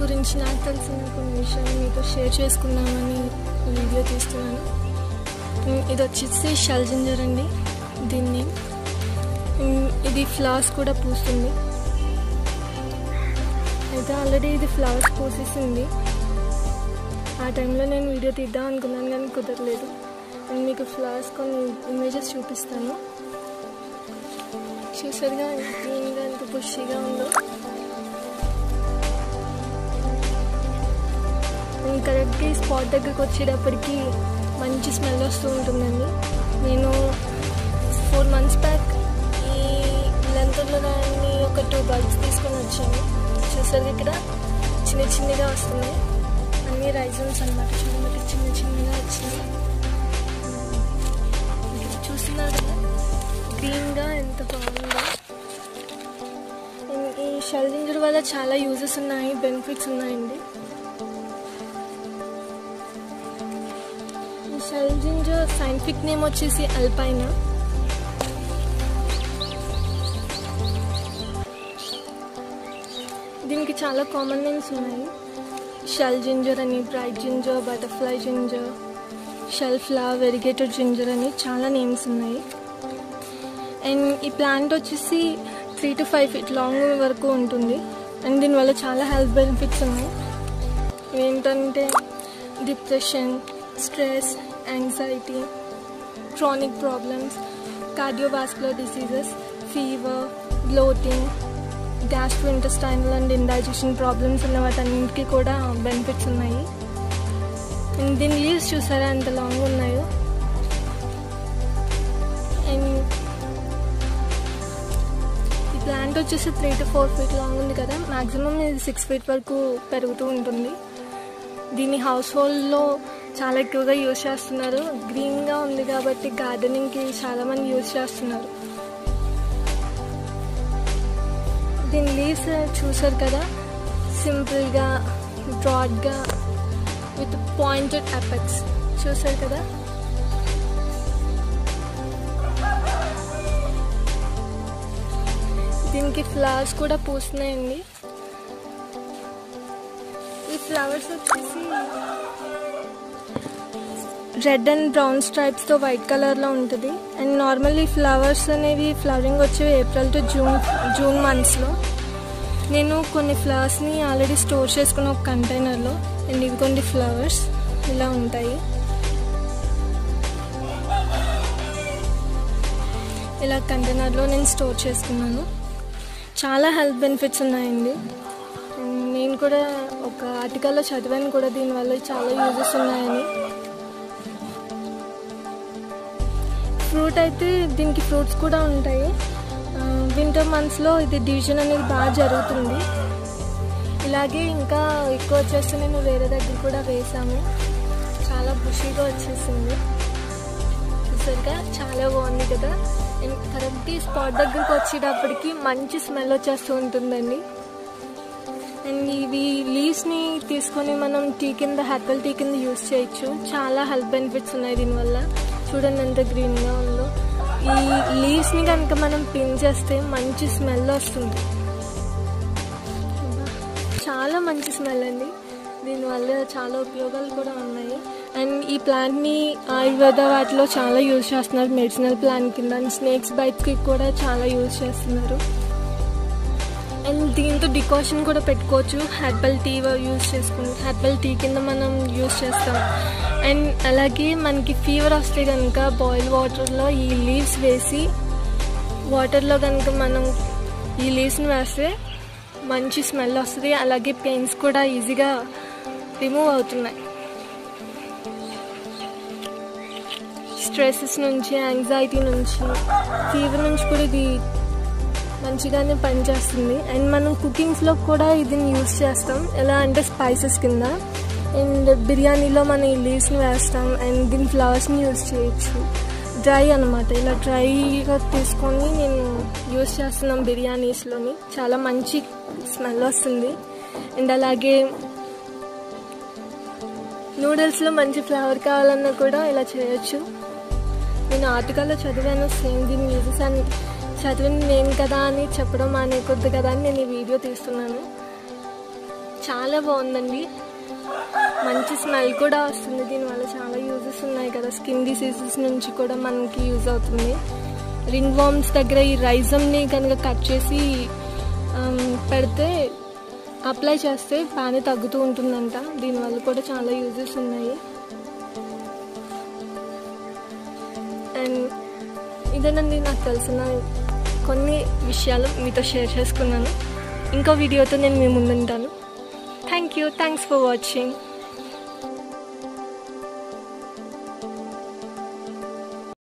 గురించి నాకు తెలిసిన కొన్ని విషయాలు మీతో షేర్ చేసుకుందామని ఈ వీడియో తీస్తున్నాను ఉమ్, ఇది వచ్చేసి షల్ జింజర్ అండి దీన్ని ఉమ్, ఇది ఫ్లవర్స్ కూడా పూస్తుంది అయితే ఆల్రెడీ ఇది ఫ్లవర్స్ పూసేసింది ఆ టైంలో నేను వీడియో తీద్దాం అనుకున్నాను కానీ కుదరలేదు నేను మీకు ఫ్లవర్స్ కొన్ని ఇమేజెస్ చూపిస్తాను చూసారుగా గ్రీన్గా ఎంత బుషిగా ఉందో నేను కరెక్ట్గా ఈ స్పాట్ దగ్గరికి వచ్చేటప్పటికి మంచి స్మెల్ వస్తూ ఉంటుందండి నేను ఫోర్ మంత్స్ బ్యాక్ ఈ లెంత్లో దాన్ని ఒక టూ బల్బ్స్ తీసుకొని వచ్చాను చూసారు ఇక్కడ చిన్న చిన్నగా వస్తున్నాయి అన్ని రైజన్స్ అనమాట చూడడానికి చిన్న చిన్నగా వచ్చినాయి ఇక్కడ చూస్తున్నారు కదా గ్రీన్గా ఎంత బాగుందో ఈ- ఈ షెల్ జింజర్ వల్ల చాలా యూజెస్ ఉన్నాయి బెనిఫిట్స్ ఉన్నాయండి ఈ షెల్ జింజర్ సైంటిఫిక్ నేమ్ వచ్చేసి అల్పైనా దీనికి చాలా కామన్ నేమ్స్ ఉన్నాయి షెల్ జింజర్ అని bright ginger butterfly ginger shell flower variegated ginger అని చాలా నేమ్స్ ఉన్నాయి అండ్ ఈ ప్లాంట్ వచ్చేసి three to five feet long వరకు ఉంటుంది అండ్ దీనివల్ల చాలా హెల్త్ బెనిఫిట్స్ ఉన్నాయి ఏంటంటే depression stress anxiety chronic problems cardiovascular diseases fever bloating gastrointestinal and indigestion problems ఉన్న వాటన్నింటికి కూడా బెనిఫిట్స్ ఉన్నాయి అండ్ దీని లీవ్స్ చూసారా ఎంత లాంగ్ ఉన్నాయో అండ్ ఈ ప్లాంట్ వచ్చేసి three to four feet long ఉంది కదా మ్యాక్సిమం ఇది సిక్స్ ఫీట్ వరకు పెరుగుతూ ఉంటుంది దీన్ని హౌస్ హోల్డ్లో చాలా ఎక్కువగా యూజ్ చేస్తున్నారు గ్రీన్గా ఉంది కాబట్టి గార్డెనింగ్కి చాలామంది యూజ్ చేస్తున్నారు దీని లీవ్స్ చూసారు కదా సింపుల్గా బ్రాడ్గా విత్ పాయింటెడ్ అపెక్స్ చూసారు కదా దీనికి ఫ్లవర్స్ కూడా పూస్తున్నాయండి ఈ ఫ్లవర్స్ వచ్చేసి రెడ్ అండ్ బ్రౌన్ స్ట్రైప్స్తో వైట్ కలర్లో ఉంటుంది అండ్ నార్మల్లీ ఫ్లవర్స్ అనేవి ఫ్లవరింగ్ వచ్చేవి ఏప్రిల్ టు జూన్ జూన్ మంత్స్లో నేను కొన్ని ఫ్లవర్స్ని ఆల్రెడీ స్టోర్ చేసుకున్న ఒక కంటైనర్లో అండ్ ఇవి కొన్ని ఫ్లవర్స్ ఇలా ఉంటాయి ఇలా కంటైనర్లో నేను స్టోర్ చేసుకున్నాను చాలా హెల్త్ బెనిఫిట్స్ ఉన్నాయండి అండ్ నేను కూడా ఒక ఆర్టికల్లో చదివాను కూడా దీనివల్ల చాలా యూజెస్ ఉన్నాయని ఫ్రూట్ అయితే దీనికి ఫ్రూట్స్ కూడా ఉంటాయి వింటర్ మంత్స్లో ఇది డివిజన్ అనేది బాగా జరుగుతుంది ఇలాగే ఇంకా ఎక్కువ వచ్చేస్తే నేను వేరే దగ్గర కూడా వేసాము చాలా బుషీగా వచ్చేసింది చూసారుగా చాలా బాగుంది కదా అండ్ కరెక్ట్ స్పాట్ దగ్గరికి వచ్చేటప్పటికి మంచి స్మెల్ వచ్చేస్తూ ఉంటుందండి అండ్ ఇవి లీవ్స్ని తీసుకొని మనం టీ కింద హెర్బల్ టీ కింద యూస్ చేయొచ్చు చాలా హెల్త్ బెనిఫిట్స్ ఉన్నాయి దీనివల్ల చూడండి ఎంత గ్రీన్గా ఉందో ఈ లీవ్స్ని కనుక మనం పిన్ చేస్తే మంచి స్మెల్ వస్తుంది చాలా మంచి స్మెల్ అండి దీనివల్ల చాలా ఉపయోగాలు కూడా ఉన్నాయి అండ్ ఈ ప్లాంట్ని ఆయుర్వేద వాటిలో చాలా యూజ్ చేస్తున్నారు మెడిసినల్ ప్లాంట్ కింద అండ్ స్నేక్స్ బైట్కి కూడా చాలా యూజ్ చేస్తున్నారు అండ్ దీంతో డికాషన్ కూడా పెట్టుకోవచ్చు హెర్బల్ టీ యూజ్ చేసుకుని హెర్బల్ టీ కింద మనం యూజ్ చేస్తాం అండ్ అలాగే మనకి ఫీవర్ వస్తే కనుక బాయిల్ వాటర్లో ఈ లీవ్స్ వేసి వాటర్లో కనుక మనం ఈ లీవ్స్ని వేస్తే మంచి స్మెల్ వస్తుంది అలాగే పెయిన్స్ కూడా ఈజీగా రిమూవ్ అవుతున్నాయి స్ట్రెసెస్ నుంచి యాంగ్జైటీ నుంచి ఫీవర్ నుంచి కూడా ఇది మంచిగానే పనిచేస్తుంది అండ్ మనం కుకింగ్స్లో కూడా ఇది యూస్ చేస్తాం ఎలా అంటే స్పైసెస్ కింద అండ్ బిర్యానీలో మనం ఈ లీవ్స్ని వేస్తాం అండ్ దీని ఫ్లవర్స్ని యూస్ చేయొచ్చు డ్రై అనమాట ఇలా డ్రైగా తీసుకొని నేను యూస్ చేస్తున్నాం బిర్యానీస్లోని చాలా మంచి స్మెల్ వస్తుంది అండ్ అలాగే నూడిల్స్లో మంచి ఫ్లేవర్ కావాలన్నా కూడా ఇలా చేయొచ్చు నేను ఆర్టికల్లో చదివాను సేమ్ దీని యూజెస్ అని చదివిన నేను కదా అని చెప్పడం మానేకొద్దు కదా అని నేను ఈ వీడియో తీస్తున్నాను చాలా బాగుందండి మంచి స్మెల్ కూడా వస్తుంది దీనివల్ల చాలా యూజెస్ ఉన్నాయి కదా స్కిన్ డిసీజెస్ నుంచి కూడా మనకి యూజ్ అవుతుంది రింగ్ వామ్స్ దగ్గర ఈ రైజమ్ని కనుక కట్ చేసి ఆమ్, పెడితే అప్లై చేస్తే పాని తగ్గుతూ ఉంటుందంట దీనివల్ల కూడా చాలా యూజెస్ ఉన్నాయి అండ్ ఇదేనండి నాకు తెలిసిన కొన్ని విషయాలు మీతో షేర్ చేసుకున్నాను ఇంకో వీడియోతో నేను మీ ముందుంటాను thank you thanks for watching